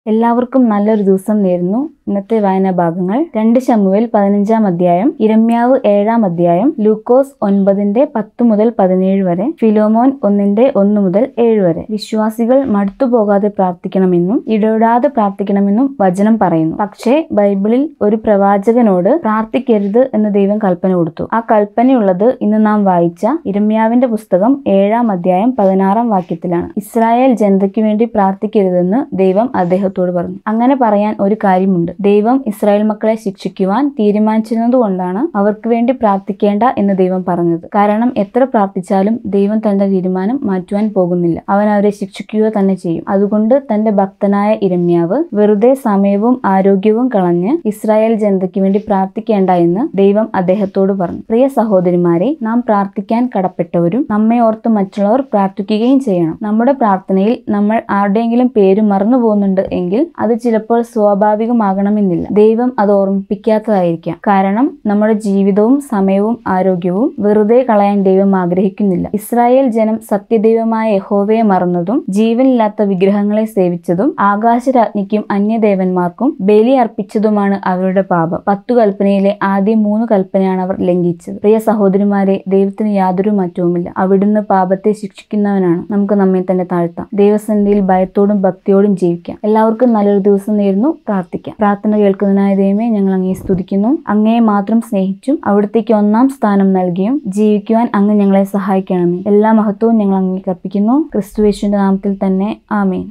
എല്ലാവർക്കും നല്ലൊരു ദിവസം നേരുന്നു ഇന്നത്തെ വായനാ ഭാഗങ്ങൾ രണ്ട് ശമുവേൽ പതിനഞ്ചാം അധ്യായം ഇരമ്യാവ് ഏഴാം അധ്യായം ലൂക്കോസ് ഒൻപതിന്റെ പത്ത് മുതൽ പതിനേഴ് വരെ ഫിലോമോൻ ഒന്നിന്റെ ഒന്ന് മുതൽ ഏഴ് വരെ വിശ്വാസികൾ മടുത്തുപോകാതെ പ്രാർത്ഥിക്കണമെന്നും ഇടപെടാതെ പ്രാർത്ഥിക്കണമെന്നും വചനം പറയുന്നു പക്ഷേ ബൈബിളിൽ ഒരു പ്രവാചകനോട് പ്രാർത്ഥിക്കരുത് എന്ന് ദൈവം കൽപ്പന കൊടുത്തു ആ കൽപ്പനയുള്ളത് ഇന്ന് നാം വായിച്ച ഇരമ്യാവിന്റെ പുസ്തകം ഏഴാം അധ്യായം പതിനാറാം വാക്യത്തിലാണ് ഇസ്രായേൽ ജനതയ്ക്ക് വേണ്ടി പ്രാർത്ഥിക്കരുതെന്ന് ദൈവം അദ്ദേഹത്തോട് പറഞ്ഞു അങ്ങനെ പറയാൻ ഒരു കാര്യമുണ്ട് ദൈവം ഇസ്രായേൽ മക്കളെ ശിക്ഷിക്കുവാൻ തീരുമാനിച്ചിരുന്നതുകൊണ്ടാണ് അവർക്ക് വേണ്ടി പ്രാർത്ഥിക്കേണ്ട എന്ന് ദൈവം പറഞ്ഞത് കാരണം എത്ര പ്രാർത്ഥിച്ചാലും ദൈവം തന്റെ തീരുമാനം മാറ്റുവാൻ പോകുന്നില്ല അവൻ അവരെ ശിക്ഷിക്കുക തന്നെ ചെയ്യും അതുകൊണ്ട് തന്റെ ഭക്തനായ ഇരമ്യാവ് വെറുതെ സമയവും ആരോഗ്യവും കളഞ്ഞ് ഇസ്രായേൽ ജനതയ്ക്ക് വേണ്ടി പ്രാർത്ഥിക്കേണ്ട എന്ന് ദൈവം അദ്ദേഹത്തോട് പറഞ്ഞു പ്രിയ സഹോദരിമാരെ നാം പ്രാർത്ഥിക്കാൻ കടപ്പെട്ടവരും നമ്മെ ഓർത്ത് മറ്റുള്ളവർ പ്രാർത്ഥിക്കുകയും ചെയ്യണം നമ്മുടെ പ്രാർത്ഥനയിൽ നമ്മൾ ആരുടെയെങ്കിലും പേര് മറന്നു പോകുന്നുണ്ട് എങ്കിൽ അത് ചിലപ്പോൾ സ്വാഭാവികമാകണമെന്നില്ല ദൈവം അത് ഓർമ്മിപ്പിക്കാത്തതായിരിക്കാം കാരണം നമ്മുടെ ജീവിതവും സമയവും ആരോഗ്യവും വെറുതെ കളയാൻ ദൈവം ആഗ്രഹിക്കുന്നില്ല ഇസ്രായേൽ ജനം സത്യദൈവമായ യഹോവയെ മറന്നതും ജീവനില്ലാത്ത വിഗ്രഹങ്ങളെ സേവിച്ചതും ആകാശരാജ്ഞിക്കും അന്യദേവന്മാർക്കും ബലി അർപ്പിച്ചതുമാണ് അവരുടെ പാപം പത്തു കൽപ്പനയിലെ ആദ്യ മൂന്ന് കൽപ്പനയാണ് അവർ ലംഘിച്ചത് പ്രിയ സഹോദരിമാരെ ദൈവത്തിന് യാതൊരു മാറ്റവുമില്ല അവിടുന്ന് പാപത്തെ ശിക്ഷിക്കുന്നവനാണ് നമുക്ക് നമ്മെ തന്നെ താഴ്ത്താം ദൈവസന്നിധിയിൽ ഭയത്തോടും ഭക്തിയോടും ജീവിക്കാം എല്ലാവർക്കും നല്ലൊരു ദിവസം നേരുന്നു പ്രാർത്ഥിക്കാം പ്രാർത്ഥന കേൾക്കുന്നതിനായ ദൈവമേ ഞങ്ങൾ അങ്ങേ സ്തുതിക്കുന്നു അങ്ങയെ മാത്രം സ്നേഹിച്ചും അവിടത്തേക്ക് ഒന്നാം സ്ഥാനം നൽകിയും ജീവിക്കുവാൻ അങ്ങ് ഞങ്ങളെ സഹായിക്കണമേ എല്ലാ മഹത്വവും ഞങ്ങൾ അങ്ങേക്ക് അർപ്പിക്കുന്നു ക്രിസ്തുവേശുവിന്റെ നാമത്തിൽ തന്നെ ആമേൻ